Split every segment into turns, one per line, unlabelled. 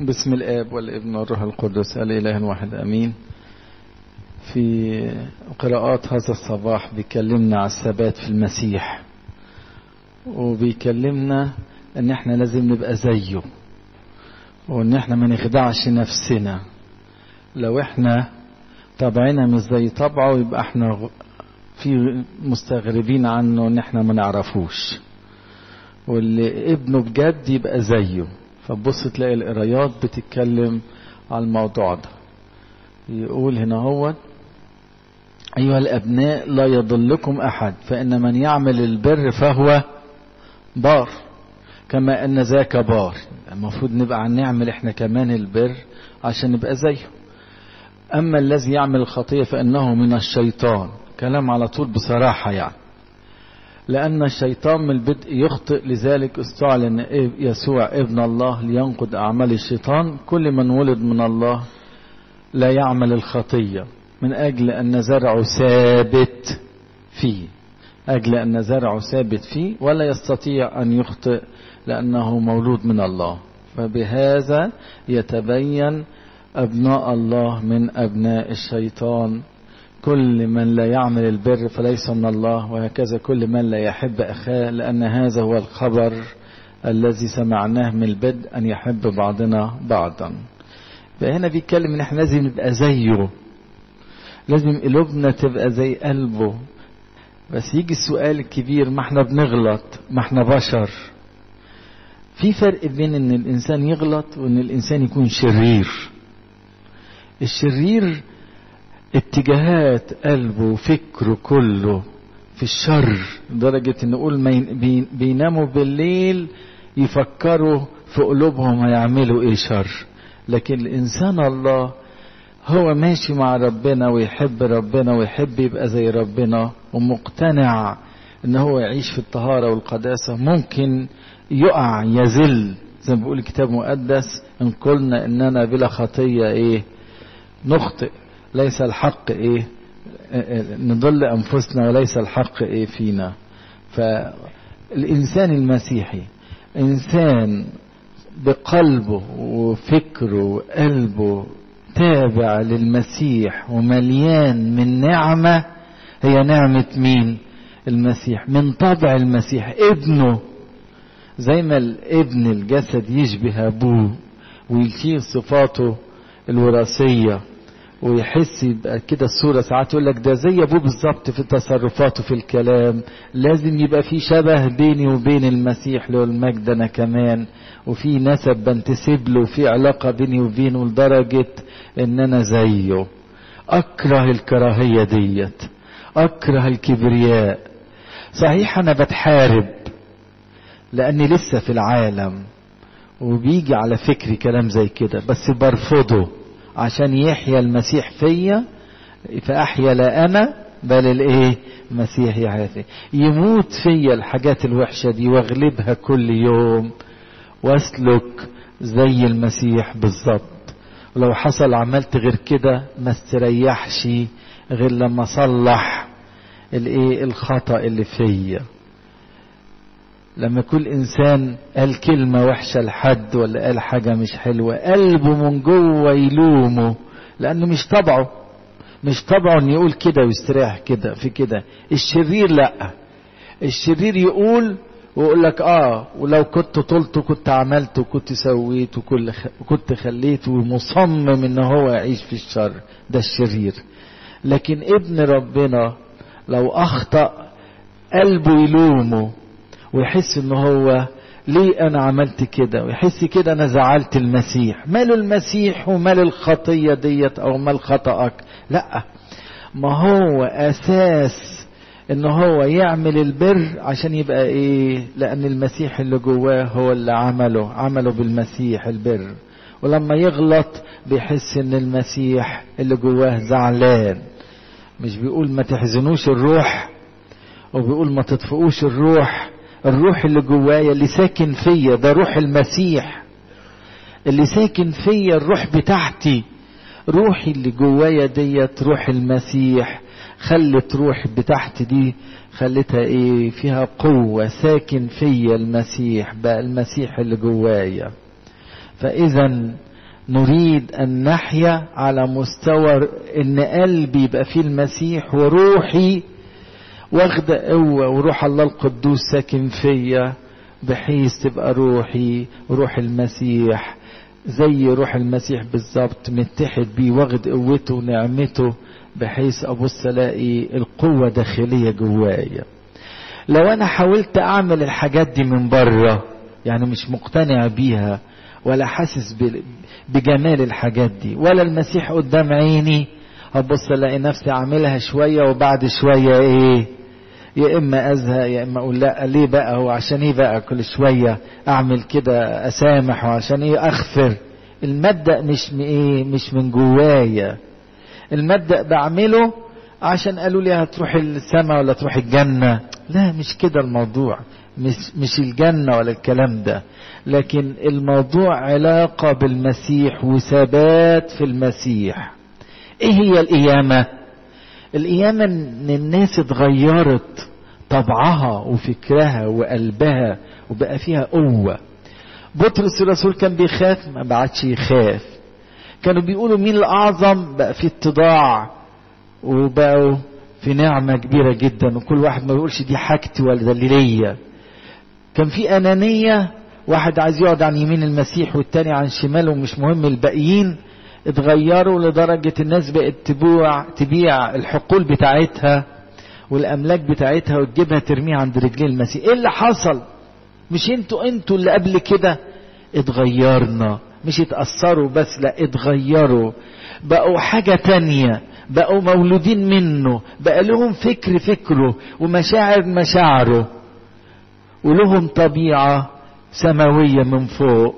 بسم الآب والابن والروح القدس الإله واحد أمين في قراءات هذا الصباح بيكلمنا على الثبات في المسيح وبيكلمنا ان احنا لازم نبقى زيه وان احنا ما نخدعش نفسنا لو احنا طبعنا مش زي طبعه يبقى احنا في مستغربين عنه ان احنا ما نعرفوش واللي ابنه بجد يبقى زيه فتبص تلاقي القرايات بتتكلم على الموضوع ده يقول هنا هو أيها الأبناء لا يضلكم أحد فإن من يعمل البر فهو بار كما أن ذاك بار المفروض نبقى نعمل إحنا كمان البر عشان نبقى زيه أما الذي يعمل الخطية فإنه من الشيطان كلام على طول بصراحة يعني لأن الشيطان من البدء يخطئ لذلك استعلن يسوع ابن الله لينقض أعمال الشيطان كل من ولد من الله لا يعمل الخطية من أجل أن زرعه ثابت فيه أجل أن زرعه ثابت فيه ولا يستطيع أن يخطئ لأنه مولود من الله فبهذا يتبين أبناء الله من أبناء الشيطان كل من لا يعمل البر فليس من الله وهكذا كل من لا يحب أخاه لأن هذا هو الخبر الذي سمعناه من البدء أن يحب بعضنا بعضا فهنا بيتكلم ان احنا لازم نبقى زيه لازم قلوبنا تبقى زي قلبه بس يجي السؤال الكبير ما احنا بنغلط ما احنا بشر في فرق بين ان الانسان يغلط وان الانسان يكون شرير الشرير اتجاهات قلبه وفكره كله في الشر لدرجة ان نقول بيناموا بالليل يفكروا في قلوبهم هيعملوا ايه شر لكن الإنسان الله هو ماشي مع ربنا ويحب ربنا ويحب يبقى زي ربنا ومقتنع ان هو يعيش في الطهارة والقداسة ممكن يقع يزل زي ما بيقول الكتاب المقدس ان قلنا اننا بلا خطية ايه نخطئ ليس الحق ايه نضل انفسنا وليس الحق ايه فينا فالانسان المسيحي انسان بقلبه وفكره وقلبه تابع للمسيح ومليان من نعمة هي نعمة مين المسيح من طبع المسيح ابنه زي ما الابن الجسد يشبه ابوه ويشيل صفاته الوراثية ويحس يبقى كده الصورة ساعات يقول لك ده زي ابوه بالظبط في تصرفاته في الكلام لازم يبقى في شبه بيني وبين المسيح له المجد انا كمان وفي نسب بنتسب له وفي علاقة بيني وبينه لدرجة ان انا زيه اكره الكراهية ديت اكره الكبرياء صحيح انا بتحارب لاني لسه في العالم وبيجي على فكري كلام زي كده بس برفضه عشان يحيا المسيح فيا فاحيا لا انا بل الايه المسيح يحيا فيا يموت فيا الحاجات الوحشة دي واغلبها كل يوم واسلك زي المسيح بالظبط ولو حصل عملت غير كده ما استريحش غير لما صلح الايه الخطا اللي فيا لما كل انسان قال كلمه وحشه لحد ولا قال حاجه مش حلوه قلبه من جوه يلومه لانه مش طبعه مش طبعه ان يقول كده ويستريح كده في كده الشرير لا الشرير يقول ويقول لك اه ولو كنت طلت كنت عملت وكنت سويت وكل وكنت خليت ومصمم ان هو يعيش في الشر ده الشرير لكن ابن ربنا لو اخطا قلبه يلومه ويحس ان هو ليه انا عملت كده ويحس كده انا زعلت المسيح مال المسيح ومال الخطيه ديت او مال خطأك لا ما هو اساس ان هو يعمل البر عشان يبقى ايه لان المسيح اللي جواه هو اللي عمله عمله بالمسيح البر ولما يغلط بيحس ان المسيح اللي جواه زعلان مش بيقول ما تحزنوش الروح وبيقول ما تطفئوش الروح الروح اللي جوايا اللي ساكن فيا ده روح المسيح اللي ساكن فيا الروح بتاعتي روحي اللي جوايا ديت روح المسيح خلت روح بتاعتي دي خلتها ايه فيها قوة ساكن فيا المسيح بقى المسيح اللي جوايا فاذا نريد أن نحيا على مستوى إن قلبي يبقى فيه المسيح وروحي واخدة قوة وروح الله القدوس ساكن فيا بحيث تبقى روحي روح المسيح زي روح المسيح بالظبط متحد بيه واخد قوته ونعمته بحيث ابص الاقي القوة داخلية جوايا لو انا حاولت اعمل الحاجات دي من بره يعني مش مقتنع بيها ولا حاسس بجمال الحاجات دي ولا المسيح قدام عيني هبص الاقي نفسي اعملها شوية وبعد شوية ايه يا اما ازهق يا اما اقول لا ليه بقى هو عشان ايه بقى كل شويه اعمل كده اسامح وعشان ايه اغفر المبدا مش من ايه مش من جوايا المبدا بعمله عشان قالوا لي هتروح السماء ولا تروح الجنه لا مش كده الموضوع مش مش الجنه ولا الكلام ده لكن الموضوع علاقه بالمسيح وثبات في المسيح ايه هي القيامه القيامة ان الناس اتغيرت طبعها وفكرها وقلبها وبقى فيها قوة بطرس الرسول كان بيخاف ما بعدش يخاف كانوا بيقولوا مين الأعظم بقى في اتضاع وبقوا في نعمة كبيرة جدا وكل واحد ما بيقولش دي حاجتي ولا ده اللي ليا كان في أنانية واحد عايز يقعد عن يمين المسيح والتاني عن شماله ومش مهم الباقيين اتغيروا لدرجة الناس بقت تبيع تبيع الحقول بتاعتها والأملاك بتاعتها وتجيبها ترميها عند رجلين المسيح ايه اللي حصل مش انتوا انتوا اللي قبل كده اتغيرنا مش اتأثروا بس لا اتغيروا بقوا حاجة تانية بقوا مولودين منه بقى لهم فكر فكره ومشاعر مشاعره ولهم طبيعة سماوية من فوق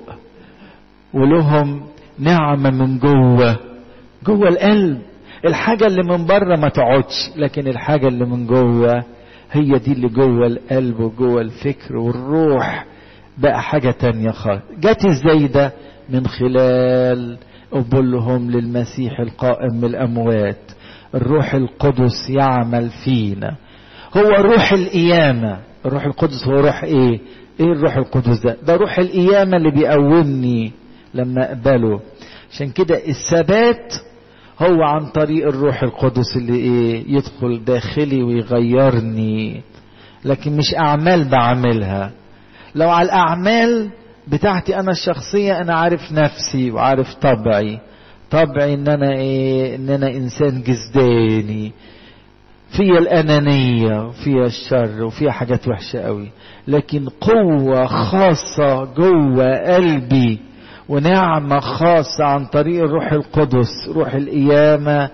ولهم نعمة من جوه جوه القلب الحاجة اللي من بره ما تقعدش لكن الحاجة اللي من جوه هي دي اللي جوه القلب وجوه الفكر والروح بقى حاجة تانية خالص جت ازاي ده من خلال قبولهم للمسيح القائم من الأموات الروح القدس يعمل فينا هو روح القيامة الروح القدس هو روح ايه ايه الروح القدس ده ده روح القيامة اللي بيقومني لما اقبله عشان كده الثبات هو عن طريق الروح القدس اللي ايه يدخل داخلي ويغيرني لكن مش اعمال بعملها لو على الاعمال بتاعتي انا الشخصية انا عارف نفسي وعارف طبعي طبعي ان انا ايه ان انا انسان جسداني فيا الانانية وفيا الشر وفيا حاجات وحشة قوي لكن قوة خاصة جوه قلبي ونعمة خاصة عن طريق الروح القدس روح القيامة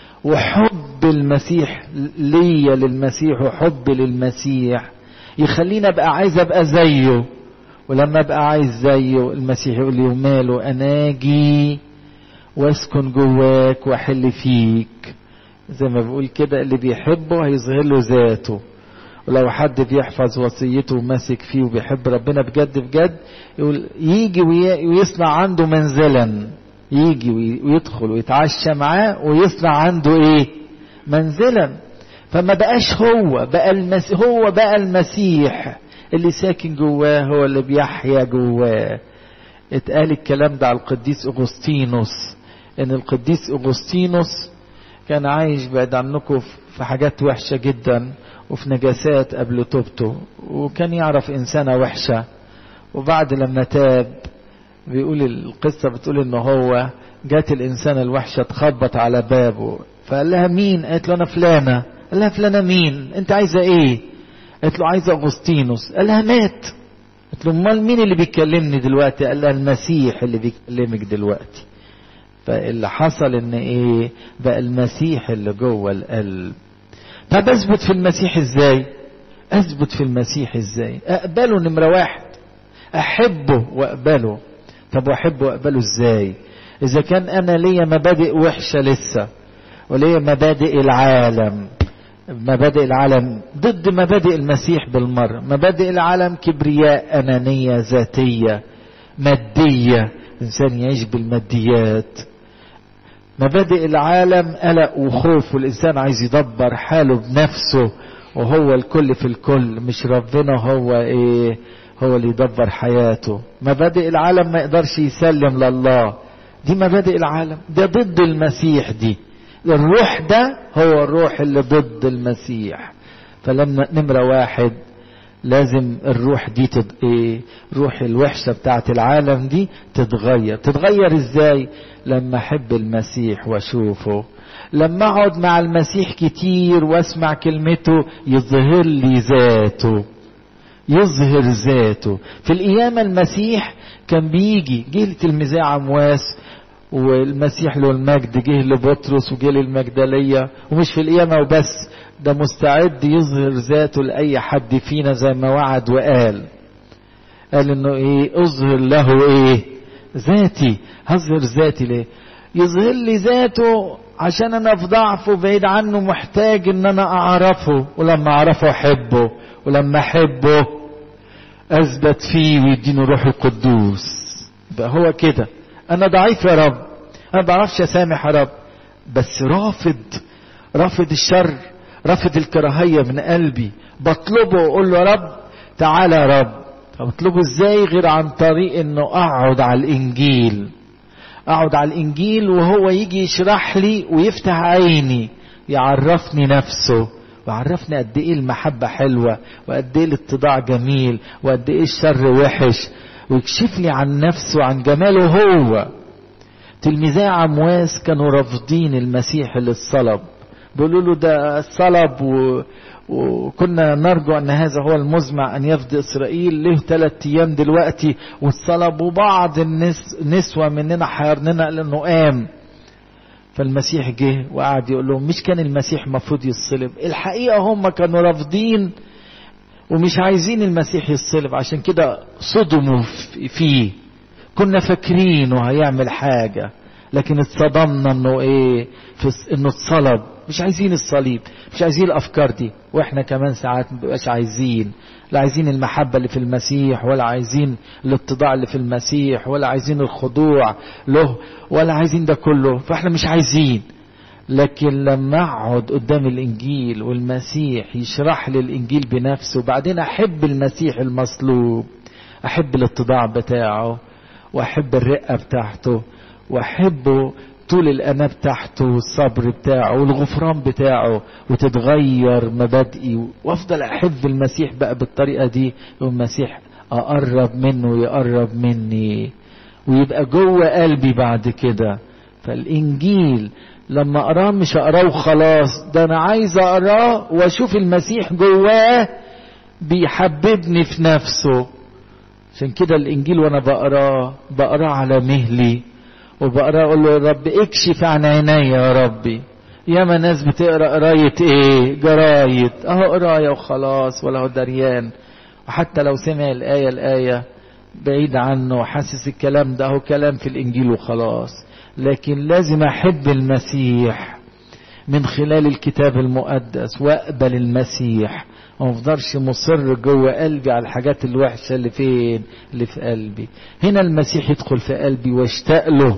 وحب المسيح ليا للمسيح وحب للمسيح يخليني ابقى عايز ابقى زيه ولما ابقى عايز زيه المسيح يقول لي وماله انا اجي واسكن جواك واحل فيك زي ما بقول كده اللي بيحبه هيظهر له ذاته ولو حد بيحفظ وصيته وماسك فيه وبيحب ربنا بجد بجد يقول يجي ويصنع عنده منزلا يجي ويدخل ويتعشى معاه ويصنع عنده ايه منزلا فما بقاش هو بقى المسيح هو بقى المسيح اللي ساكن جواه هو اللي بيحيا جواه اتقال الكلام ده على القديس اغسطينوس ان القديس اغسطينوس كان عايش بعد عنكم في حاجات وحشة جدا وفي نجاسات قبل توبته وكان يعرف إنسانة وحشة وبعد لما تاب بيقول القصة بتقول إن هو جات الإنسانة الوحشة تخبط على بابه فقال لها مين؟ قالت له أنا فلانة قال لها فلانة مين؟ أنت عايزة إيه؟ قالت له عايزة أغسطينوس قال لها مات قالت له أمال مين اللي بيكلمني دلوقتي؟ قال لها المسيح اللي بيكلمك دلوقتي فاللي حصل ان ايه بقى المسيح اللي جوه القلب طب اثبت في المسيح ازاي اثبت في المسيح ازاي اقبله نمرة واحد احبه واقبله طب واحبه واقبله ازاي اذا كان انا ليا مبادئ وحشة لسه وليا مبادئ العالم مبادئ العالم ضد مبادئ المسيح بالمرة مبادئ العالم كبرياء أنانية ذاتية مادية إنسان يعيش بالماديات مبادئ العالم قلق وخوف والإنسان عايز يدبر حاله بنفسه وهو الكل في الكل مش ربنا هو إيه هو اللي يدبر حياته مبادئ العالم ما يقدرش يسلم لله دي مبادئ العالم ده ضد المسيح دي الروح ده هو الروح اللي ضد المسيح فلما نمرة واحد لازم الروح دي تد... ايه روح الوحشة بتاعت العالم دي تتغير تتغير ازاي لما احب المسيح واشوفه لما اقعد مع المسيح كتير واسمع كلمته يظهر لي ذاته يظهر ذاته في القيامة المسيح كان بيجي جه تلميذي عمواس والمسيح له المجد جه لبطرس وجه للمجدلية ومش في القيامة وبس ده مستعد يظهر ذاته لأي حد فينا زي ما وعد وقال قال انه ايه اظهر له ايه ذاتي هظهر ذاتي ليه يظهر لي ذاته عشان انا في ضعفه بعيد عنه محتاج ان انا اعرفه ولما اعرفه احبه ولما احبه اثبت فيه ويديني روح القدوس يبقى هو كده انا ضعيف يا رب انا ما بعرفش اسامح يا رب بس رافض رافض الشر رافض الكراهيه من قلبي بطلبه واقول له يا رب تعالى يا رب بطلبه ازاي غير عن طريق انه اقعد على الانجيل اقعد على الانجيل وهو يجي يشرح لي ويفتح عيني يعرفني نفسه وعرفني قد ايه المحبة حلوة وقد ايه الاتضاع جميل وقد ايه الشر وحش ويكشف لي عن نفسه وعن جماله هو تلميذي عمواس كانوا رافضين المسيح اللي اتصلب بيقولوا له ده الصلب و... وكنا نرجو ان هذا هو المزمع ان يفدي اسرائيل له ثلاث ايام دلوقتي والصلب وبعض النس... نسوة مننا حيرننا لانه قام فالمسيح جه وقعد يقول لهم مش كان المسيح المفروض يصلب الحقيقة هم كانوا رافضين ومش عايزين المسيح يصلب عشان كده صدموا فيه كنا فاكرينه هيعمل حاجة لكن اتصدمنا انه ايه في انه اتصلب مش عايزين الصليب مش عايزين الافكار دي واحنا كمان ساعات مبقاش عايزين لا عايزين المحبة اللي في المسيح ولا عايزين الاتضاع اللي في المسيح ولا عايزين الخضوع له ولا عايزين ده كله فاحنا مش عايزين لكن لما اقعد قدام الانجيل والمسيح يشرح لي الانجيل بنفسه وبعدين احب المسيح المصلوب احب الاتضاع بتاعه واحب الرقة بتاعته واحبه طول الأنا بتاعته والصبر بتاعه والغفران بتاعه وتتغير مبادئي وافضل احب المسيح بقى بالطريقة دي والمسيح اقرب منه ويقرب مني ويبقى جوه قلبي بعد كده فالانجيل لما اقراه مش اقراه وخلاص ده انا عايز اقراه واشوف المسيح جواه بيحببني في نفسه عشان كده الانجيل وانا بقراه بقراه على مهلي وبقرا اقول له يا رب اكشف عن عيني يا ربي ياما ناس بتقرا قرايه ايه جرايد اهو قرايه وخلاص ولا هو دريان وحتى لو سمع الايه الايه بعيد عنه وحاسس الكلام ده هو كلام في الانجيل وخلاص لكن لازم احب المسيح من خلال الكتاب المقدس واقبل المسيح وما افضلش مصر جوه قلبي على الحاجات الوحشه اللي فين اللي في قلبي هنا المسيح يدخل في قلبي واشتاق له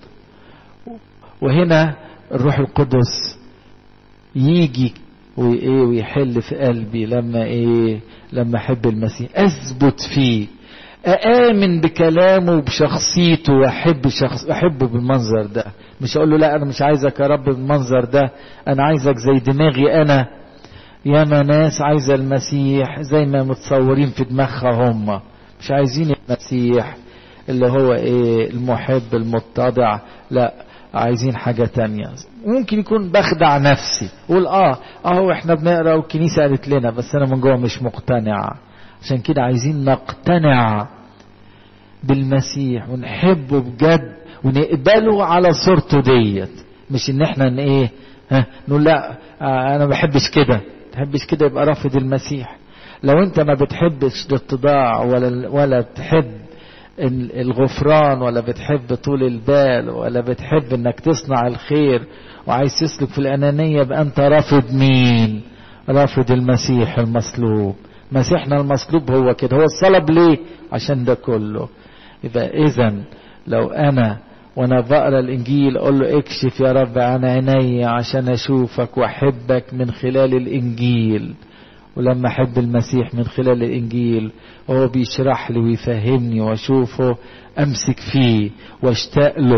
وهنا الروح القدس يجي وايه ويحل في قلبي لما ايه لما احب المسيح اثبت فيه اامن بكلامه وبشخصيته واحب شخص احبه بالمنظر ده مش اقول له لا انا مش عايزك يا رب بالمنظر ده انا عايزك زي دماغي انا ياما ناس عايزة المسيح زي ما متصورين في دماغها هم مش عايزين المسيح اللي هو ايه المحب المتضع لا عايزين حاجة تانية ممكن يكون بخدع نفسي قول اه اه احنا بنقرا والكنيسة قالت لنا بس انا من جوه مش مقتنع عشان كده عايزين نقتنع بالمسيح ونحبه بجد ونقبله على صورته ديت مش ان احنا ايه ها نقول لا آه انا ما بحبش كده تحبش كده يبقى رافض المسيح لو انت ما بتحبش الاتضاع ولا ولا بتحب الغفران ولا بتحب طول البال ولا بتحب انك تصنع الخير وعايز تسلك في الانانيه يبقى انت رافض مين رافض المسيح المصلوب مسيحنا المصلوب هو كده هو الصلب ليه عشان ده كله يبقى اذا لو انا وانا بقرا الانجيل اقول له اكشف يا رب عن عيني عشان اشوفك واحبك من خلال الانجيل ولما احب المسيح من خلال الانجيل وهو بيشرح لي ويفهمني واشوفه امسك فيه واشتاق له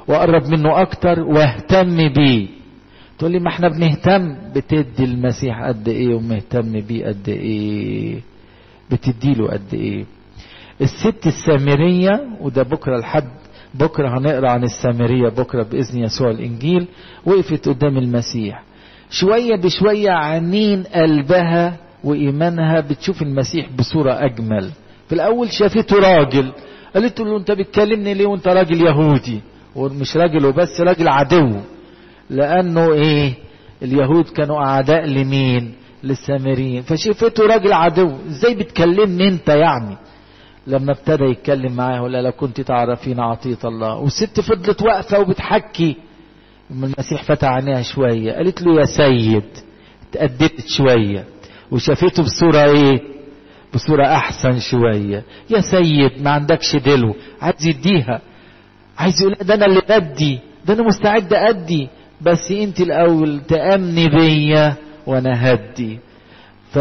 واقرب منه اكتر واهتم بيه تقول لي ما احنا بنهتم بتدي المسيح قد ايه ومهتم بيه قد ايه بتديله قد ايه الست السامرية وده بكرة الحد بكرة هنقرأ عن السامرية بكرة بإذن يسوع الإنجيل وقفت قدام المسيح شوية بشوية عنين قلبها وإيمانها بتشوف المسيح بصورة أجمل في الأول شافته راجل قالت له أنت بتكلمني ليه وأنت راجل يهودي ومش راجل وبس راجل عدو لأنه إيه اليهود كانوا أعداء لمين للسامريين فشافته راجل عدو ازاي بتكلمني انت يعني لما ابتدى يتكلم معاه ولا لو كنت تعرفين عطية الله والست فضلت واقفة وبتحكي المسيح فتح عينيها شوية قالت له يا سيد اتأدبت شوية وشافته بصورة ايه بصورة احسن شوية يا سيد ما عندكش دلو عايز يديها عايز يقول ده انا اللي بدي ده انا مستعد ادي بس انت الاول تأمني بيا وانا هدي ف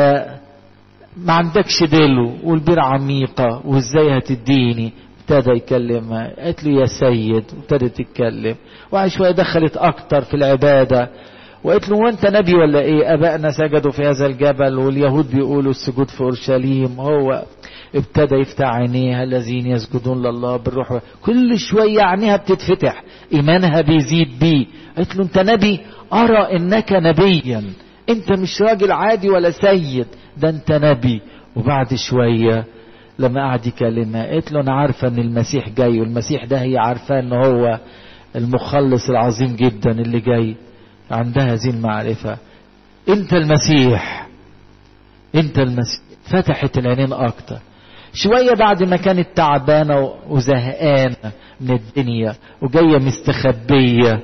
ما عندكش دلو والبير عميقة وازاي هتديني ابتدى يكلمها قالت له يا سيد وابتدت تتكلم وبعد شوية دخلت اكتر في العبادة وقالت له وانت نبي ولا ايه ابائنا سجدوا في هذا الجبل واليهود بيقولوا السجود في اورشليم هو ابتدى يفتح عينيها الذين يسجدون لله بالروح كل شوية عينيها بتتفتح ايمانها بيزيد بيه قالت له انت نبي ارى انك نبيا انت مش راجل عادي ولا سيد ده انت نبي وبعد شوية لما قعد يكلمها قالت له انا عارفة ان المسيح جاي والمسيح ده هي عارفة ان هو المخلص العظيم جدا اللي جاي عندها هذه المعرفة انت المسيح انت المسيح فتحت العينين اكتر شوية بعد ما كانت تعبانة وزهقانة من الدنيا وجاية مستخبية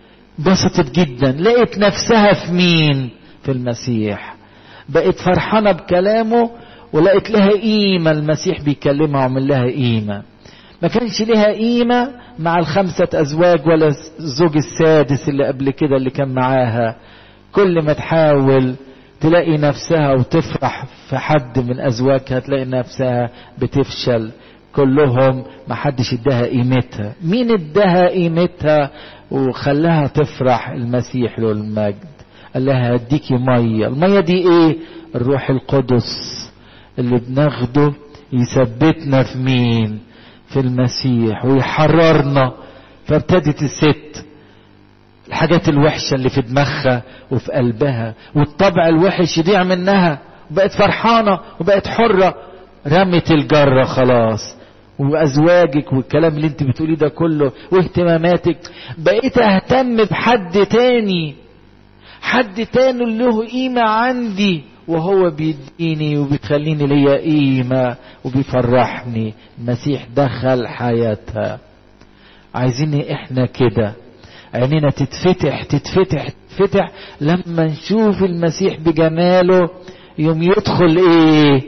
بسطت جدا لقيت نفسها في مين في المسيح بقت فرحانة بكلامه ولقيت لها قيمة المسيح بيكلمها وعمل لها قيمة ما كانش لها قيمة مع الخمسة أزواج ولا الزوج السادس اللي قبل كده اللي كان معاها كل ما تحاول تلاقي نفسها وتفرح في حد من أزواجها تلاقي نفسها بتفشل كلهم ما حدش اداها قيمتها مين اداها قيمتها وخلاها تفرح المسيح له المجد قال لها هديكي مية المية دي ايه الروح القدس اللي بناخده يثبتنا في مين في المسيح ويحررنا فابتدت الست الحاجات الوحشة اللي في دماغها وفي قلبها والطبع الوحش يضيع منها وبقت فرحانة وبقت حرة رمت الجرة خلاص وازواجك والكلام اللي انت بتقوليه ده كله واهتماماتك بقيت اهتم بحد تاني حد تاني له قيمة عندي وهو بيديني وبيخليني ليا قيمة وبيفرحني المسيح دخل حياتها عايزين احنا كده عينينا تتفتح تتفتح تتفتح لما نشوف المسيح بجماله يوم يدخل ايه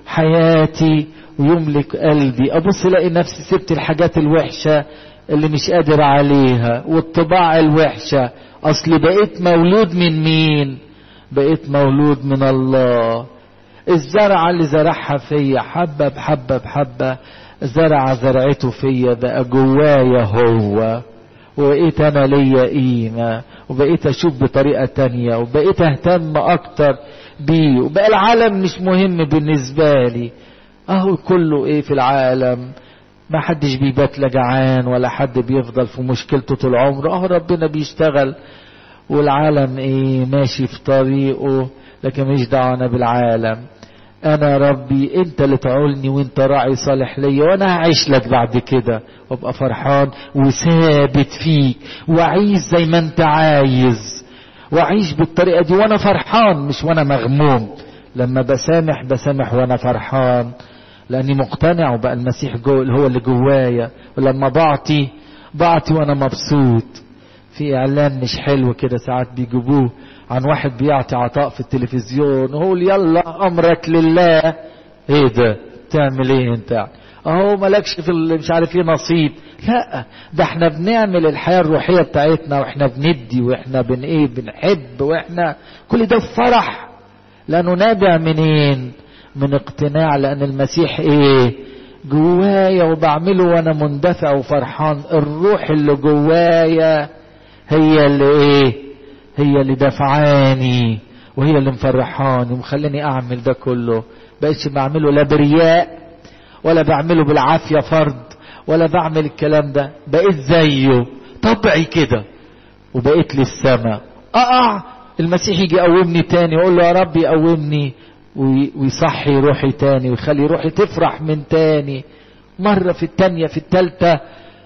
حياتي ويملك قلبي ابص الاقي نفسي سبت الحاجات الوحشة اللي مش قادر عليها والطباع الوحشة اصل بقيت مولود من مين بقيت مولود من الله الزرعة اللي زرعها فيا حبة بحبة بحبة زرع زرعته فيا بقى جوايا هو وبقيت انا ليا قيمة وبقيت اشوف بطريقة تانية وبقيت اهتم اكتر بيه وبقى العالم مش مهم بالنسبة لي اهو كله ايه في العالم ما حدش بيبات لا جعان ولا حد بيفضل في مشكلته طول عمره اهو ربنا بيشتغل والعالم ايه ماشي في طريقه لكن مش دعوانا بالعالم انا ربي انت اللي تعولني وانت راعي صالح ليا وانا هعيش لك بعد كده وابقى فرحان وثابت فيك واعيش زي ما انت عايز واعيش بالطريقه دي وانا فرحان مش وانا مغموم لما بسامح بسامح وانا فرحان لاني مقتنع وبقى المسيح جو هو اللي جوايا ولما بعطي بعطي وانا مبسوط في اعلان مش حلو كده ساعات بيجيبوه عن واحد بيعطي عطاء في التلفزيون وهو يلا امرك لله ايه ده تعمل ايه انت اهو مالكش في مش عارف ايه نصيب لا ده احنا بنعمل الحياة الروحية بتاعتنا واحنا بندي واحنا بن ايه بنحب واحنا كل ده فرح لانه نابع منين من اقتناع لان المسيح ايه جوايا وبعمله وانا مندفع وفرحان الروح اللي جوايا هي اللي ايه هي اللي دفعاني وهي اللي مفرحاني ومخلاني اعمل ده كله بقيتش بعمله لا برياء ولا بعمله بالعافيه فرض ولا بعمل الكلام ده بقيت زيه طبعي كده وبقيت للسماء اقع المسيح يجي يقومني تاني واقول له يا رب يقومني ويصحي روحي تاني ويخلي روحي تفرح من تاني مرة في التانية في التالتة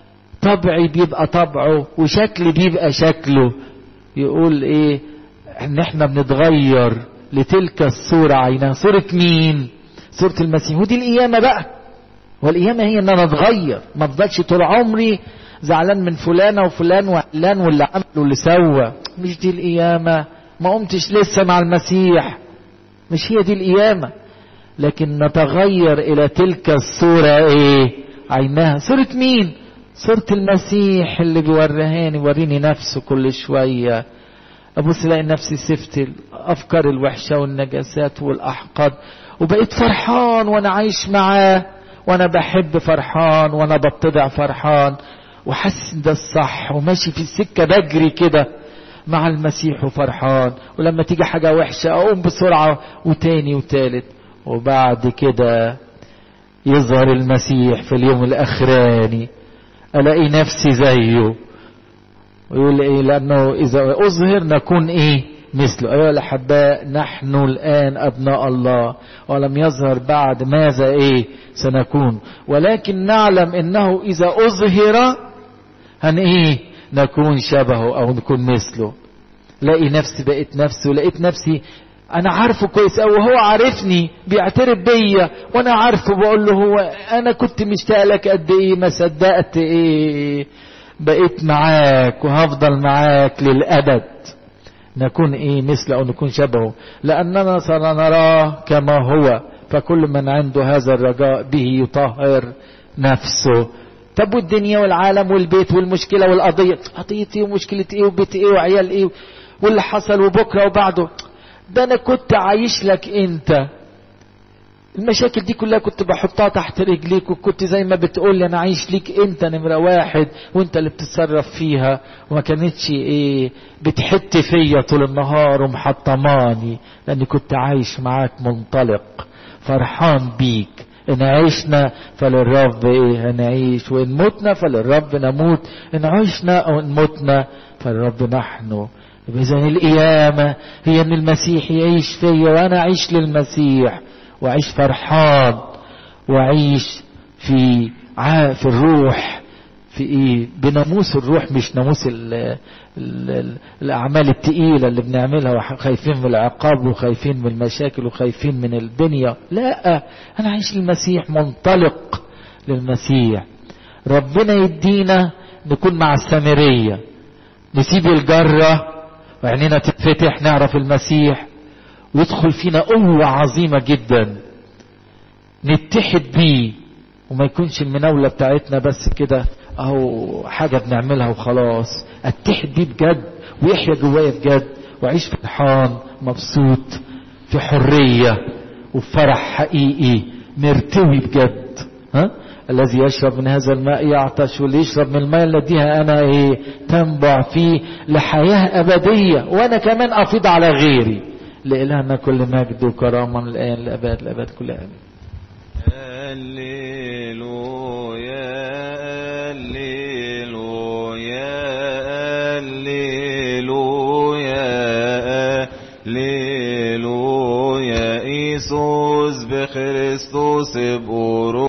طبعي بيبقى طبعه وشكلي بيبقى شكله يقول ايه ان احنا بنتغير لتلك الصورة عينها صورة مين صورة المسيح ودي القيامة بقى والقيامة هي ان انا اتغير ما افضلش طول عمري زعلان من فلانة وفلان وعلان واللي عمل واللي سوى مش دي القيامة ما قمتش لسه مع المسيح مش هي دي القيامة لكن نتغير إلى تلك الصورة إيه عينها صورة مين صورة المسيح اللي بيوريهاني وريني نفسه كل شوية أبص الاقي نفسي سفت الأفكار الوحشة والنجاسات والأحقاد وبقيت فرحان وأنا عايش معاه وأنا بحب فرحان وأنا بتضع فرحان وحاسس ده الصح وماشي في السكة بجري كده مع المسيح وفرحان ولما تيجي حاجة وحشة أقوم بسرعة وتاني وتالت وبعد كده يظهر المسيح في اليوم الأخراني ألاقي نفسي زيه ويقول إيه لأنه إذا أظهر نكون إيه مثله أيها الأحباء نحن الآن أبناء الله ولم يظهر بعد ماذا إيه سنكون ولكن نعلم إنه إذا أظهر هن إيه نكون شبهه او نكون مثله لاقي نفسي بقيت نفسي ولقيت نفسي انا عارفه كويس قوي وهو عارفني بيعترف بيا وانا عارفه بقول له هو انا كنت مشتاق لك قد ايه ما صدقت ايه بقيت معاك وهفضل معاك للابد نكون ايه مثل او نكون شبهه لاننا سنراه كما هو فكل من عنده هذا الرجاء به يطهر نفسه طب والدنيا والعالم والبيت والمشكلة والقضية قضية ايه ومشكلة ايه وبيت ايه وعيال ايه واللي حصل وبكرة وبعده ده انا كنت عايش لك انت المشاكل دي كلها كنت بحطها تحت رجليك وكنت زي ما بتقول لي انا عايش ليك انت نمرة واحد وانت اللي بتتصرف فيها وما كانتش ايه بتحت فيا طول النهار ومحطماني لاني كنت عايش معاك منطلق فرحان بيك إن عشنا فللرب إيه هنعيش وإن متنا فللرب نموت إن عشنا أو إن متنا فللرب نحن إذا القيامة هي إن المسيح يعيش فيا وأنا أعيش للمسيح وأعيش فرحان وأعيش في في الروح في ايه بناموس الروح مش ناموس ال ال ال الاعمال التقيله اللي بنعملها وخايفين من العقاب وخايفين من المشاكل وخايفين من الدنيا لا انا عايش للمسيح منطلق للمسيح ربنا يدينا نكون مع السامريه نسيب الجره وعينينا تتفتح نعرف المسيح ويدخل فينا قوه عظيمه جدا نتحد بيه وما يكونش المناولة بتاعتنا بس كده اهو حاجة بنعملها وخلاص اتحد بيه بجد ويحيا جوايا بجد واعيش فرحان مبسوط في حرية وفرح حقيقي مرتوي بجد ها الذي يشرب من هذا الماء يعطش واللي يشرب من الماء الذي انا ايه تنبع فيه لحياة ابدية وانا كمان افيض على غيري لإلهنا كل مجد وكرامة من الآن لأبد الأبد كل آمين
هللويا هللويا هللويا هللويا إيسوس بخريستوس بقرو